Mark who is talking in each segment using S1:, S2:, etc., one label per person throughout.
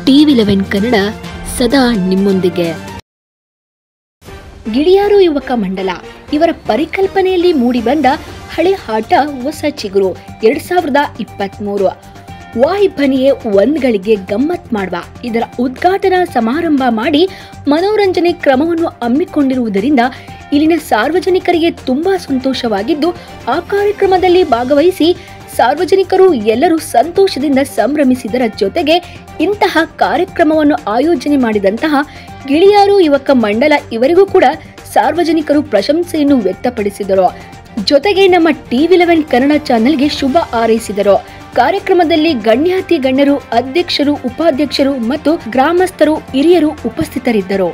S1: TV eleven Kannada ಸದಾ ನಿಮ್ಮೊಂದಿಗೆ ಗಿಳಿಯಾರು ಯುವಕ ಮಂಡಲ ಇವರ ಪರಿಕಲ್ಪನೆಯಲ್ಲಿ ಮೂಡಿಬಂದ ಹಳೆ ಆಟ ಹೊಸ ಚಿಗುರು ಎರಡ್ ಸಾವಿರದ ಇಪ್ಪತ್ಮೂರು ವಾಹಿಬನಿಯೇ ಒಂದ್ಗಳಿಗೆ ಗಮ್ಮತ್ ಮಾಡುವ ಇದರ ಉದ್ಘಾಟನಾ ಸಮಾರಂಭ ಮಾಡಿ ಮನೋರಂಜನೆ ಕ್ರಮವನ್ನು ಹಮ್ಮಿಕೊಂಡಿರುವುದರಿಂದ ಇಲ್ಲಿನ ಸಾರ್ವಜನಿಕರಿಗೆ ತುಂಬಾ ಸಂತೋಷವಾಗಿದ್ದು ಆ ಕಾರ್ಯಕ್ರಮದಲ್ಲಿ ಭಾಗವಹಿಸಿ ಸಾರ್ವಜನಿಕರು ಎಲ್ಲರೂ ಸಂತೋಷದಿಂದ ಸಂಭ್ರಮಿಸಿದರ ಜೊತೆಗೆ ಇಂತಹ ಕಾರ್ಯಕ್ರಮವನ್ನು ಆಯೋಜನೆ ಮಾಡಿದಂತಹ ಗಿಳಿಯಾರು ಯುವಕ ಮಂಡಲ ಇವರಿಗೂ ಕೂಡ ಸಾರ್ವಜನಿಕರು ಪ್ರಶಂಸೆಯನ್ನು ವ್ಯಕ್ತಪಡಿಸಿದರು ಜೊತೆಗೆ ನಮ್ಮ ಟಿವಿ ಲೆವೆನ್ ಕನ್ನಡ ಚಾನೆಲ್ಗೆ ಶುಭ ಹಾರೈಸಿದರು ಕಾರ್ಯಕ್ರಮದಲ್ಲಿ ಗಣ್ಯಾತಿ ಗಣ್ಯರು ಅಧ್ಯಕ್ಷರು ಉಪಾಧ್ಯಕ್ಷರು ಮತ್ತು ಗ್ರಾಮಸ್ಥರು ಹಿರಿಯರು ಉಪಸ್ಥಿತರಿದ್ದರು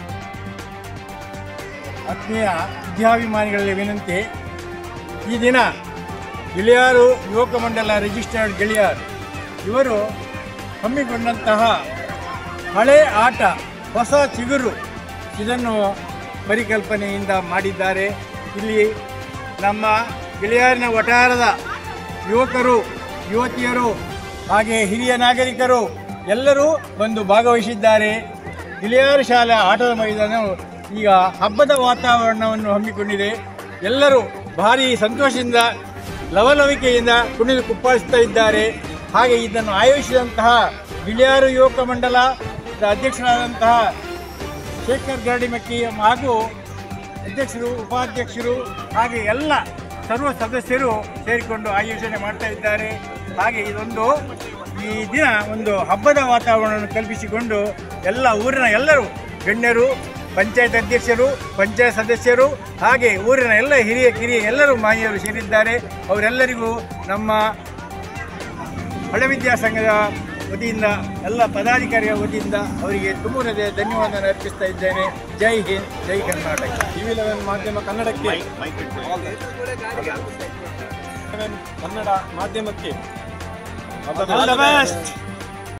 S2: ಆತ್ಮೀಯ ವಿದ್ಯಾಭಿಮಾನಿಗಳಲ್ಲಿ ವಿನಂತಿ ಈ ದಿನ ಗೆಳೆಯರು ಯುವಕ ಮಂಡಲ ರಿಜಿಸ್ಟರ್ಡ್ ಗೆಳೆಯರು ಇವರು ಹಮ್ಮಿಕೊಂಡಂತಹ ಹಳೆ ಆಟ ಹೊಸ ಚಿಗುರು ಇದನ್ನು ಪರಿಕಲ್ಪನೆಯಿಂದ ಮಾಡಿದ್ದಾರೆ ಇಲ್ಲಿ ನಮ್ಮ ಗೆಳೆಯರಿನ ವಟಾರದ ಯುವಕರು ಯುವತಿಯರು ಹಾಗೆ ಹಿರಿಯ ನಾಗರಿಕರು ಎಲ್ಲರೂ ಬಂದು ಭಾಗವಹಿಸಿದ್ದಾರೆ ಗೆಳೆಯರ ಶಾಲಾ ಆಟದ ಮೈದಾನವು ಈಗ ಹಬ್ಬದ ವಾತಾವರಣವನ್ನು ಹಮ್ಮಿಕೊಂಡಿದೆ ಎಲ್ಲರೂ ಭಾರಿ ಸಂತೋಷದಿಂದ ಲವಲವಿಕೆಯಿಂದ ಕುಣಿದು ಕುಪ್ಪಳಿಸ್ತಾ ಇದ್ದಾರೆ ಹಾಗೆ ಇದನ್ನು ಆಯೋಜಿಸಿದಂತಹ ಗಿಳಿಯಾರು ಯುವಕ ಮಂಡಲ ಅಧ್ಯಕ್ಷರಾದಂತಹ ಶೇಖರ್ ಗಾಡಿಮಕ್ಕಿ ಹಾಗೂ ಅಧ್ಯಕ್ಷರು ಉಪಾಧ್ಯಕ್ಷರು ಹಾಗೆ ಎಲ್ಲ ಸರ್ವ ಸದಸ್ಯರು ಸೇರಿಕೊಂಡು ಆಯೋಜನೆ ಮಾಡ್ತಾ ಇದ್ದಾರೆ ಹಾಗೆ ಇದೊಂದು ಈ ದಿನ ಒಂದು ಹಬ್ಬದ ವಾತಾವರಣವನ್ನು ಕಲ್ಪಿಸಿಕೊಂಡು ಎಲ್ಲ ಊರಿನ ಎಲ್ಲರೂ ಗಣ್ಯರು ಪಂಚಾಯತ್ ಅಧ್ಯಕ್ಷರು ಪಂಚಾಯತ್ ಸದಸ್ಯರು ಹಾಗೆ ಊರಿನ ಎಲ್ಲ ಹಿರಿಯ ಕಿರಿಯ ಎಲ್ಲರೂ ಮಾನ್ಯರು ಸೇರಿದ್ದಾರೆ ಅವರೆಲ್ಲರಿಗೂ ನಮ್ಮ ಹಳೆ ವಿದ್ಯಾಸಂಘದ ವತಿಯಿಂದ ಎಲ್ಲ ಪದಾಧಿಕಾರಿಗಳ ವತಿಯಿಂದ ಅವರಿಗೆ ತುಂಬ ಹೃದಯ ಧನ್ಯವಾದ ಅರ್ಪಿಸ್ತಾ ಇದ್ದೇನೆ ಜೈ ಹಿಂದ್ ಜೈ ಕರ್ನಾಟಕ
S3: ಟಿವಿ ಲೆವೆನ್ ಮಾಧ್ಯಮ ಕನ್ನಡಕ್ಕೆ ಲೆವೆನ್ ಕನ್ನಡ ಮಾಧ್ಯಮಕ್ಕೆ
S2: All the best.